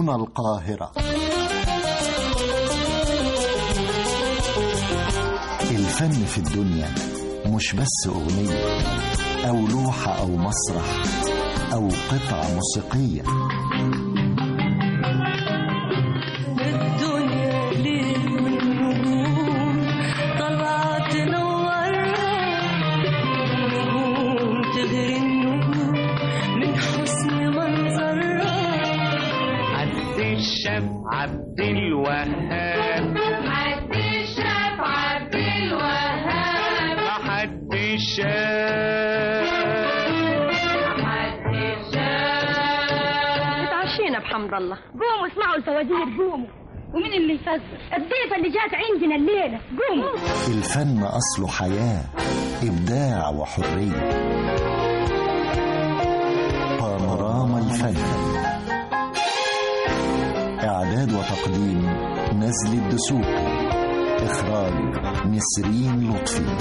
هنا القاهرة الفن في الدنيا مش بس أغنية أو لوحة أو مسرح أو قطعة موسيقية الدنيا ليل والنجوم طلعت تنورها نجوم تغري النجوم من حسن منظرها عبد الشاب عبد الوهاب عبد الشاف عبد الوهاب حد الشاب عبد الشاف اتعشينا بحمد الله قوموا اسمعوا الفوازير قوموا ومين اللي يفزر الضيفة اللي جات عندنا الليلة قوموا الفن أصله حياة إبداع وحرية بانوراما الفن إعداد وتقديم نزل الدسوقي إخراج نسرين لطفي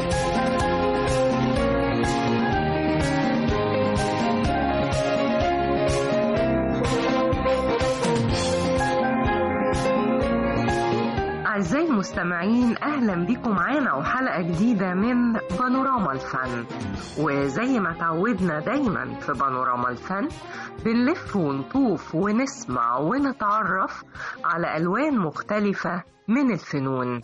أعزائي المستمعين أهلا بكم معانا وحلقة جديدة من بانوراما الفن وزي ما تعودنا دايما في بانوراما الفن بنلف ونطوف ونسمع ونتعرف على ألوان مختلفة من الفنون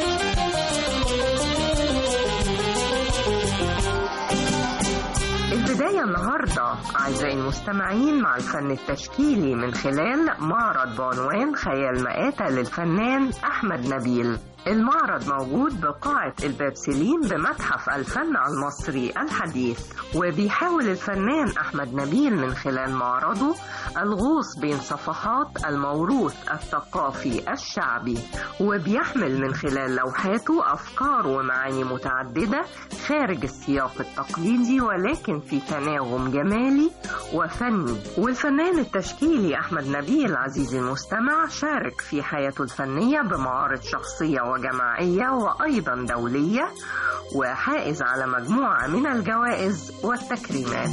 البداية النهاردة أعزائي المستمعين مع الفن التشكيلي من خلال معرض بعنوان خيال مآتة للفنان أحمد نبيل المعرض موجود بقاعة الباب سليم بمتحف الفن المصري الحديث وبيحاول الفنان أحمد نبيل من خلال معرضه الغوص بين صفحات الموروث الثقافي الشعبي وبيحمل من خلال لوحاته أفكار ومعاني متعددة خارج السياق التقليدي ولكن في تناغم جمالي وفني والفنان التشكيلي أحمد نبيل عزيزي المستمع شارك في حياته الفنية بمعارض شخصية وجماعية وأيضا دولية وحائز على مجموعة من الجوائز والتكريمات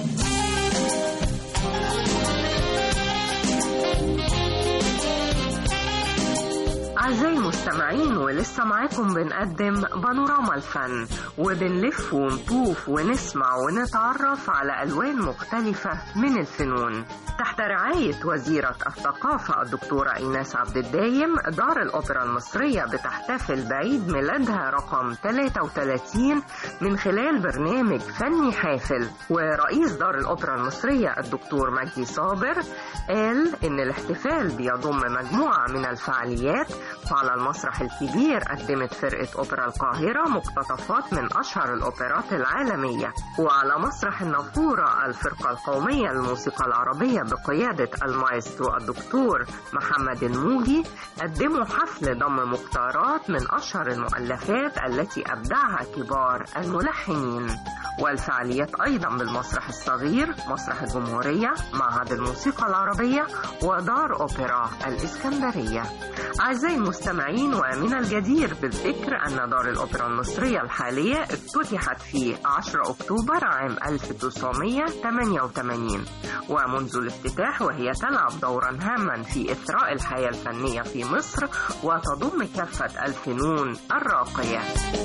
أعزائي المستمعين ولسه معاكم بنقدم بانوراما الفن وبنلف ونطوف ونسمع ونتعرف على ألوان مختلفة من الفنون تحت رعاية وزيرة الثقافة الدكتورة إيناس عبد الدايم دار الأوبرا المصرية بتحتفل بعيد ميلادها رقم 33 من خلال برنامج فني حافل ورئيس دار الأوبرا المصرية الدكتور مجدي صابر قال إن الاحتفال بيضم مجموعة من الفعاليات فعلى المسرح الكبير قدمت فرقة أوبرا القاهرة مقتطفات من أشهر الأوبرات العالمية وعلى مسرح النافورة الفرقة القومية للموسيقى العربية بقيادة المايسترو الدكتور محمد الموجي قدموا حفل ضم مختارات من أشهر المؤلفات التي أبدعها كبار الملحنين والفعاليات أيضا بالمسرح الصغير مسرح الجمهورية معهد الموسيقى العربية ودار أوبرا الإسكندرية أعزائي المستمعين ومن الجدير بالذكر أن دار الأوبرا المصرية الحالية افتتحت في 10 أكتوبر عام 1988 ومنذ الافتتاح وهي تلعب دورا هاما في إثراء الحياة الفنية في مصر وتضم كافة الفنون الراقية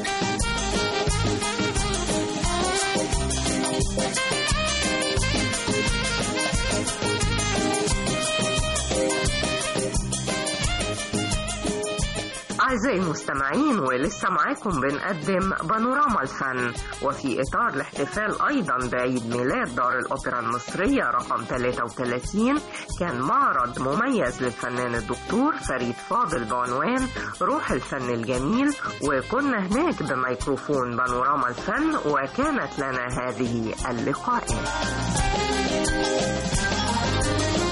أعزائي المستمعين ولسه معاكم بنقدم بانوراما الفن وفي إطار الاحتفال أيضا بعيد ميلاد دار الأوبرا المصرية رقم 33 كان معرض مميز للفنان الدكتور فريد فاضل بعنوان روح الفن الجميل وكنا هناك بميكروفون بانوراما الفن وكانت لنا هذه اللقاءات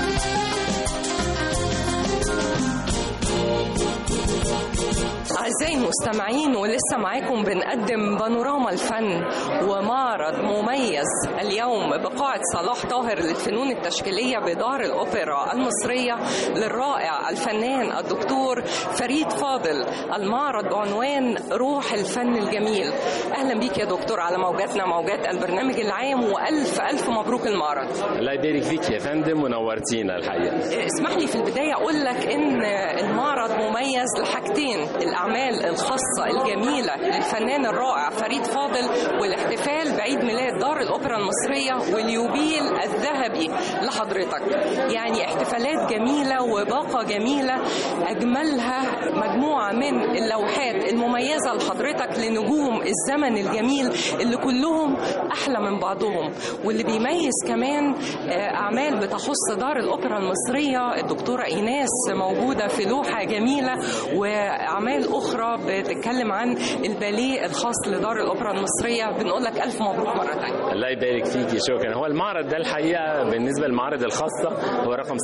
أعزائي أعزائي المستمعين ولسه معاكم بنقدم بانوراما الفن ومعرض مميز اليوم بقاعة صلاح طاهر للفنون التشكيلية بدار الأوبرا المصرية للرائع الفنان الدكتور فريد فاضل المعرض بعنوان روح الفن الجميل أهلا بيك يا دكتور على موجاتنا موجات البرنامج العام وألف ألف مبروك المعرض الله يبارك فيك يا فندم ونورتينا الحقيقه اسمح لي في البداية أقول لك إن المعرض مميز لحاجتين الأعمال الخاصة الجميلة للفنان الرائع فريد فاضل والاحتفال بعيد ميلاد دار الأوبرا المصرية واليوبيل الذهبي لحضرتك يعني احتفالات جميلة وباقة جميلة أجملها مجموعة من اللوحات المميزة لحضرتك لنجوم الزمن الجميل اللي كلهم أحلى من بعضهم واللي بيميز كمان آه، أعمال بتخص دار الأوبرا المصرية الدكتورة إيناس موجودة في لوحة جميلة وأعمال أخرى بتتكلم عن الباليه الخاص لدار الأوبرا المصرية بنقول لك ألف مبروك مرة تانية الله يبارك فيكي شكرا هو المعرض ده الحقيقه بالنسبه للمعارض الخاصه هو رقم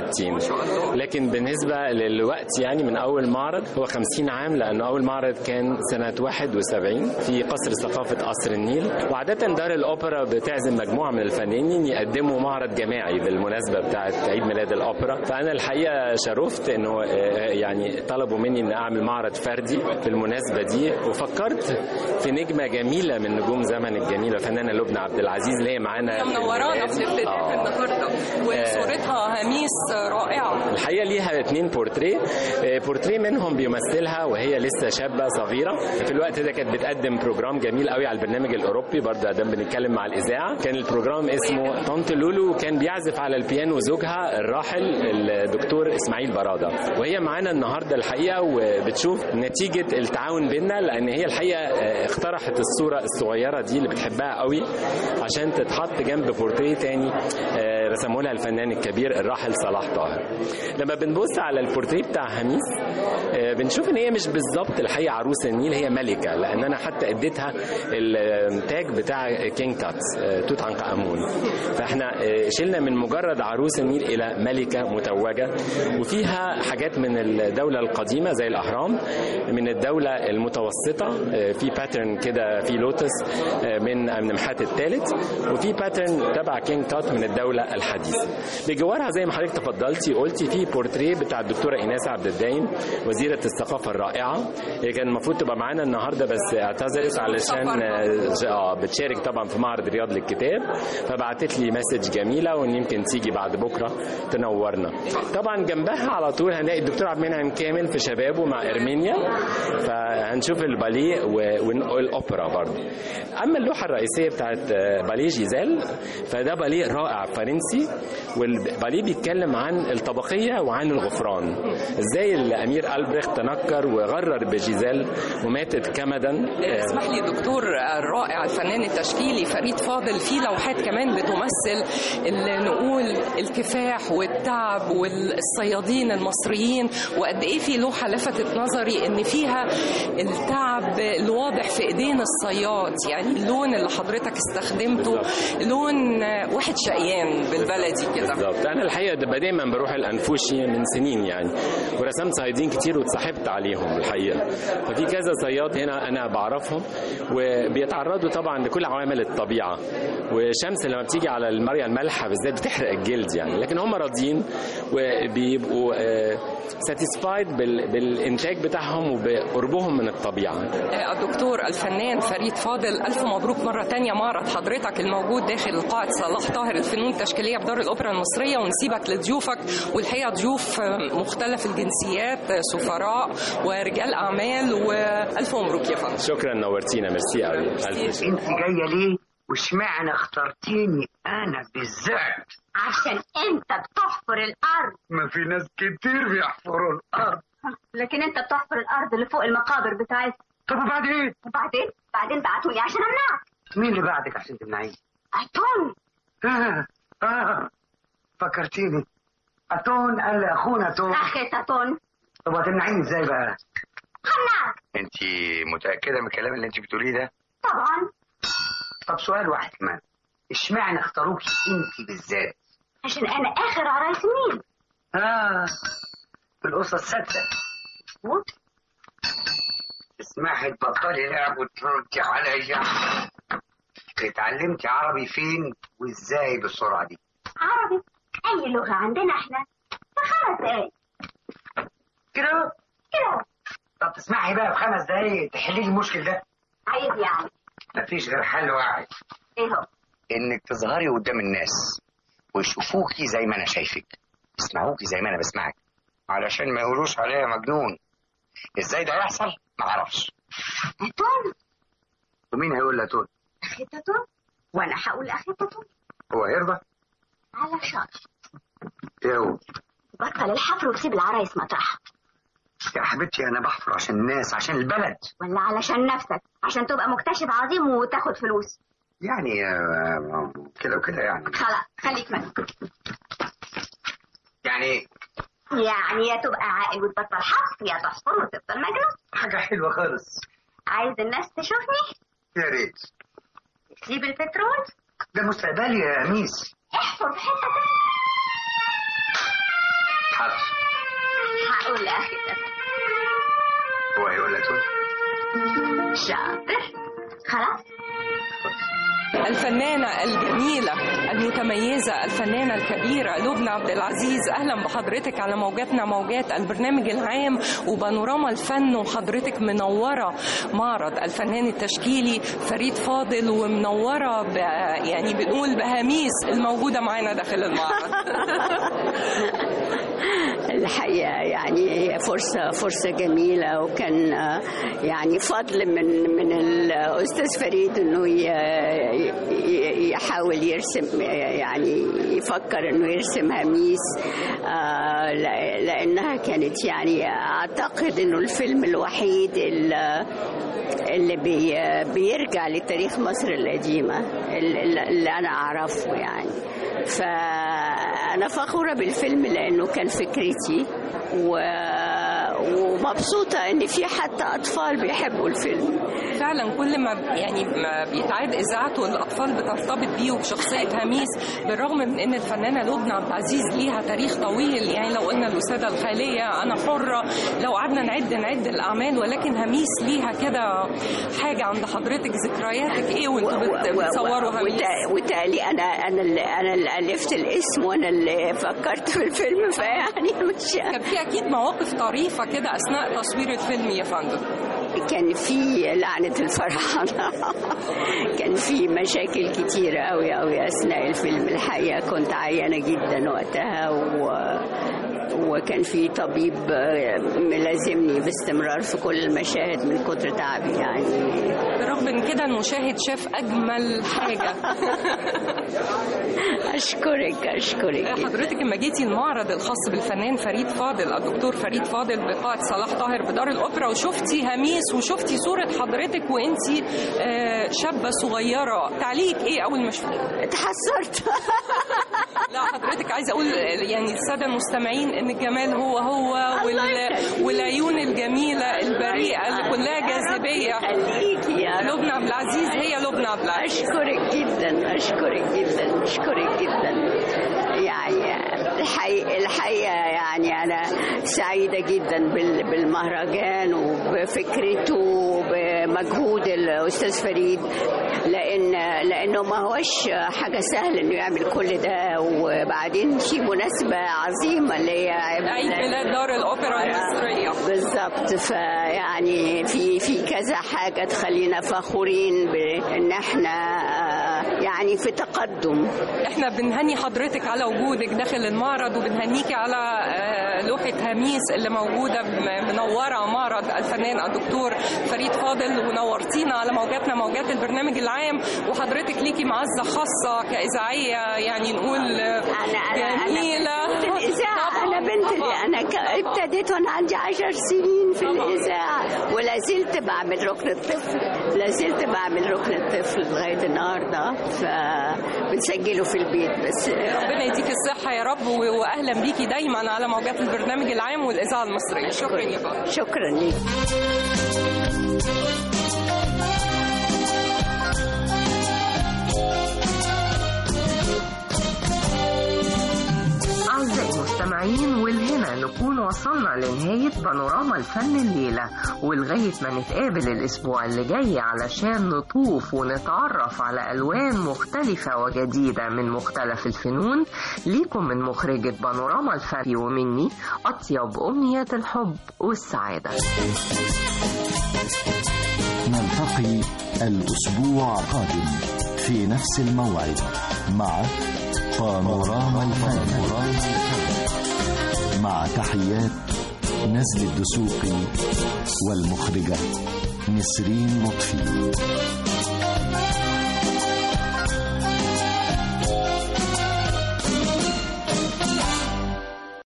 67 لكن بالنسبه للوقت يعني من اول معرض هو 50 عام لانه اول معرض كان سنه 71 في قصر ثقافه قصر النيل وعاده دار الاوبرا بتعزم مجموعه من الفنانين يقدموا معرض جماعي بالمناسبه بتاعه عيد ميلاد الاوبرا فانا الحقيقه شرفت انه آه، يعني طلبوا مني ان اعمل معرض فردي في المناسبه دي وفكرت في نجمه جميله من نجوم زمن الجميله الفنانه لبنى عبد العزيز اللي هي معانا في منورانا في البرنامج. الافتتاح آه. النهارده وصورتها هميس رائعة الحقيقه ليها اتنين بورتريه آه، بورتريه منهم بيمثلها وهي لسه شابه صغيره في الوقت ده كانت بتقدم بروجرام جميل قوي على البرنامج الاوروبي برضه ادام بنتكلم مع الاذاعه كان البروجرام اسمه طنط لولو وكان بيعزف على البيانو زوجها الراحل الدكتور اسماعيل براده وهي معانا النهارده الحقيقه وبتشوف نتيجه التعاون بينا لان هي الحقيقه آه، اقترحت الصوره الصغيره دي اللي بتحبها قوي عشان تتحط جنب بورتريه تاني آه، رسمه لها الفنان الكبير الراحل صلاح طاهر لما بنبص على البورتريه بتاع هميس آه، بنشوف ان هي مش بالظبط الحقيقه عروس النيل هي ملكه لان انا حتى اديتها التاج بتاع كينج تات آه، توت عنخ امون فاحنا آه، شلنا من مجرد عروس النيل الى ملكه متوجه وفيها حاجات من الدوله القديمه زي الاهرام من الدوله المتوسطه آه، في باترن كده في لوتس آه، من امنمحات الثالث وفي باترن تبع كينج تات من الدوله الحديثه بجوارها زي ما حضرتك تفضلتي قلتي في بورتريه بتاع الدكتوره ايناس عبد الدايم وزيره الثقافه الرائعه هي كان المفروض تبقى معانا النهارده بس اعتذرت علشان آه، اه بتشارك طبعا في معرض رياض للكتاب فبعتت لي مسج جميله وان يمكن تيجي بعد بكره تنورنا طبعا جنبها على طول هنلاقي الدكتور عبد المنعم كامل في شبابه مع ارمينيا فهنشوف الباليه و- والاوبرا برضه اما اللوحه الرئيسيه بتاعت آه، باليه جيزال فده باليه رائع فرنسي والباليه بيتكلم عن الطبقيه وعن الغفران ازاي الامير البريخت تنكر وغرر بجيزال وماتت كمدا آه، اسمح لي دكتور الرائع الفنان التشكيلي فريد فاضل في لوحات كمان بتمثل اللي نقول الكفاح والتعب والصيادين المصريين وقد ايه في لوحه لفتت نظري ان فيها التعب الواضح في ايدين الصياد يعني اللون اللي حضرتك استخدمته لون واحد شقيان بالبلدي كده بالظبط انا الحقيقه ده دايما بروح الانفوشي من سنين يعني ورسمت صيادين كتير واتصاحبت عليهم الحقيقه ففي كذا صياد هنا انا بعرفهم وبيتعرضوا طبعا لكل عوامل الطبيعه والشمس لما بتيجي على المريه المالحه بالذات بتحرق الجلد يعني لكن هم راضيين وبيبقوا ساتيسفايد بالانتاج بتاعهم وبقربهم من الطبيعه الدكتور الفنان فريد فاضل ألف مبروك مرة تانية معرض حضرتك الموجود داخل قاعة صلاح طاهر الفنون التشكيلية بدار الأوبرا المصرية ونسيبك لضيوفك والحقيقة ضيوف مختلف الجنسيات سفراء ورجال أعمال وألف مبروك يا فندم شكرا نورتينا ميرسي قوي الف شكر انت جايه ليه واشمعنى اخترتيني انا بالذات عشان انت بتحفر الارض ما في ناس كتير بيحفروا الارض لكن انت بتحفر الارض اللي فوق المقابر بتاعتها طب وبعدين وبعدين بعدين بعتولي عشان امنعك مين اللي بعدك عشان تمنعيني اتون آه. آه. فكرتيني اتون قال لي اخونا اتون اخي اتون طب هتمنعيني ازاي بقى همنعك انت متاكده من الكلام اللي انت بتقوليه ده طبعا طب سؤال واحد كمان اشمعنى اختاروكي انت بالذات عشان انا اخر عرايس النيل اه القصه السادسه اسمحي تبطلي لعب وتردي عليا اتعلمتي عربي فين وازاي بالسرعه دي عربي اي لغه عندنا احنا في خمس دقايق كده كده طب تسمحي بقى في خمس دقايق تحلي لي المشكل ده عايز يعني مفيش غير حل واحد ايه هو انك تظهري قدام الناس ويشوفوكي زي ما انا شايفك يسمعوكي زي ما انا بسمعك علشان ما يقولوش عليا مجنون ازاي ده يحصل ما اعرفش تون ومين هيقول لها تقول اخي تون وانا هقول اخي تون هو هيرضى على شرط ايه هو بطل الحفر وتسيب العرايس مطرحها يا حبيبتي انا بحفر عشان الناس عشان البلد ولا علشان نفسك عشان تبقى مكتشف عظيم وتاخد فلوس يعني آه، كده وكده يعني خلاص خليك مسك يعني إيه؟ يعني يا تبقى عاقل وتبطل حفر يا تحفر وتفضل مجنون حاجه حلوه خالص عايز الناس تشوفني يا ريت تسيب البترول ده مستقبلي يا ميس احفر في حته تانية حاضر هقول لاخي تون هو هيقول لها تقول شاطر خلاص الفنانة الجميلة المتميزة الفنانة الكبيرة لبنى عبد العزيز أهلا بحضرتك على موجاتنا موجات البرنامج العام وبانوراما الفن وحضرتك منورة معرض الفنان التشكيلي فريد فاضل ومنورة ب... يعني بنقول بهاميس الموجودة معانا داخل المعرض الحقيقة يعني هي فرصة فرصة جميلة وكان آه، يعني فضل من من الأستاذ فريد إنه ي- ي- يحاول يرسم يعني يفكر إنه يرسم هميس آه، لا- لأنها كانت يعني أعتقد إنه الفيلم الوحيد اللي اللي بي بيرجع لتاريخ مصر القديمة اللي اللي أنا أعرفه يعني فأنا فخورة بالفيلم لأنه كان فكرتي و... ومبسوطة إن في حتى أطفال بيحبوا الفيلم فعلا كل ما يعني ما بيتعاد اذاعته الاطفال بترتبط بيه وبشخصيه هميس بالرغم من ان الفنانه لبنى عبد العزيز ليها تاريخ طويل يعني لو قلنا الوساده الخاليه انا حره لو قعدنا نعد نعد الاعمال ولكن هميس ليها كده حاجه عند حضرتك ذكرياتك ايه وانتوا بت- بتصوروا هميس وت- وتالي أنا أنا اللي أنا اللي ألفت الاسم وأنا اللي فكرت في الفيلم فيعني مش كان في اكيد مواقف طريفه كده اثناء تصوير الفيلم يا فندم كان في لعنة الفرحانة كان في مشاكل كتيرة أوي أوي أثناء الفيلم الحقيقة كنت عيانة جدا وقتها و... وكان في طبيب ملازمني باستمرار في كل المشاهد من كتر تعبي يعني بالرغم من كده المشاهد شاف اجمل حاجه أشكرك أشكرك حضرتك لما جيتي المعرض الخاص بالفنان فريد فاضل الدكتور فريد فاضل بقاعة صلاح طاهر بدار الأوبرا وشفتي هميس وشفتي صورة حضرتك وانتي آه، شابة صغيرة تعليق ايه أول ما شفتي؟ اتحسرت لا حضرتك عايزة أقول آه، يعني السادة المستمعين إن الجمال هو هو وال... والعيون الجميلة البريئة اللي كلها جاذبية خليكي يا رب. لبنى عبد العزيز هي لبنى عبد العزيز أشكرك جدا أشكرك جدا أشكرك جدا يعني الحقيقة, الحقيقة يعني أنا سعيدة جدا بال- بالمهرجان وبفكرته وبمجهود الأستاذ فريد لأن لأنه ما هوش حاجة سهلة إنه يعمل كل ده وبعدين في مناسبة عظيمة اللي هي عيد ميلاد دار الأوبرا المصرية بالظبط فيعني في في كذا حاجه تخلينا فخورين بان احنا آه، يعني في تقدم احنا بنهني حضرتك على وجودك داخل المعرض وبنهنيكي على آه، لوحة هميس اللي موجودة م- منورة معرض الفنان الدكتور فريد فاضل ونورتينا على موجاتنا موجات البرنامج العام وحضرتك ليكي معزة خاصة كإذاعية يعني نقول آه، انا انا جميلة انا في الاذاعه طبعاً، انا بنت اللي طبعاً. انا ك- ابتديت وانا عندي عشر سنين في الاذاعه ولا زلت بعمل ركن الطفل لا زلت بعمل ركن الطفل لغايه النهارده فبنسجله في البيت بس ربنا يديك الصحة يا رب و- وأهلا بيكي دايما على موجات البرنامج العام والإذاعة المصرية شكرا يا فندم شكرا ليك أعزائي المستمعين والهنا وبكده نكون وصلنا لنهاية بانوراما الفن الليلة ولغاية ما نتقابل الأسبوع اللي جاي علشان نطوف ونتعرف على ألوان مختلفة وجديدة من مختلف الفنون ليكم من مخرجة بانوراما الفن ومني أطيب أمنيات الحب والسعادة نلتقي الأسبوع القادم في نفس الموعد مع بانوراما الفن مع تحيات نزل الدسوقي والمخرجة نسرين لطفي